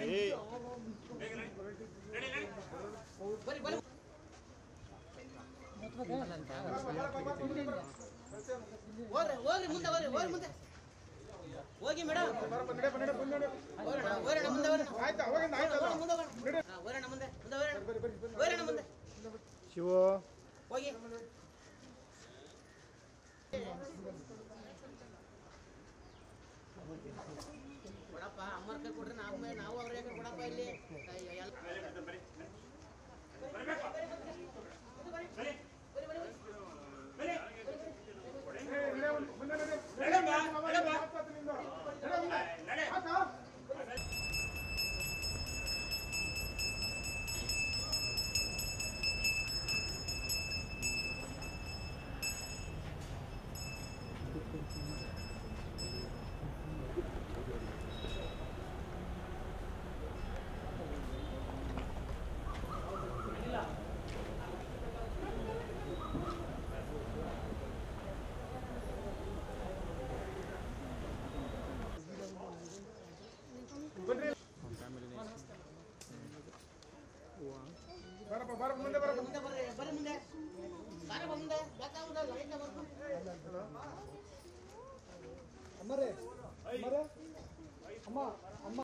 ಹೋಗ್ರಿ ಹೋಗ್ರಿ ಮುಂದೆ ಹೋಗ್ರಿ ಹೋಗ್ರಿ ಮುಂದೆ ಹೋಗಿ ಮೇಡಮ್ ಹೋಗೋಣ ಹೋಗೋಣ ಮುಂದೆ ಹೋಗೋಣ ಆಯ್ತಾ ಅವಾಗಿಂದ ಆಯ್ತಲ್ಲ ಹೋಗೋಣ, ಮುಂದೆ ಹೋಗೋಣ ಹಾ, ಹೋಗೋಣ ಮುಂದೆ ಮುಂದೆ ಹೋಗೋಣ ಹೋಗೋಣ ಮುಂದೆ ಶಿವು ಹೋಗಿ ಕೊಡಪ್ಪ ಅಮ್ಮರ ಕೈ ಕೊಡ್ರಿ ನಾವು ನಾವು ಅವ್ರ ಕೈ ಕೊಡಪ್ಪ ಇಲ್ಲಿ ಅಯ್ಯೋ, ಎಲ್ಲ- ಬರಪ್ಪ ಬರಪ್ಪ ಮುಂದೆ ಬರಪ್ಪ ಮುಂದೆ ಬರ್ರಿ ಬರ್ರಿ ಮುಂದೆ ಬಾರಪ್ಪ ಮುಂದೆ ಬೇಕಾಗುದ ಲೈಟ್ ಬರ್ತು ಅಮ್ಮರೇ ಅಮ್ಮರೇ ಅಮ್ಮ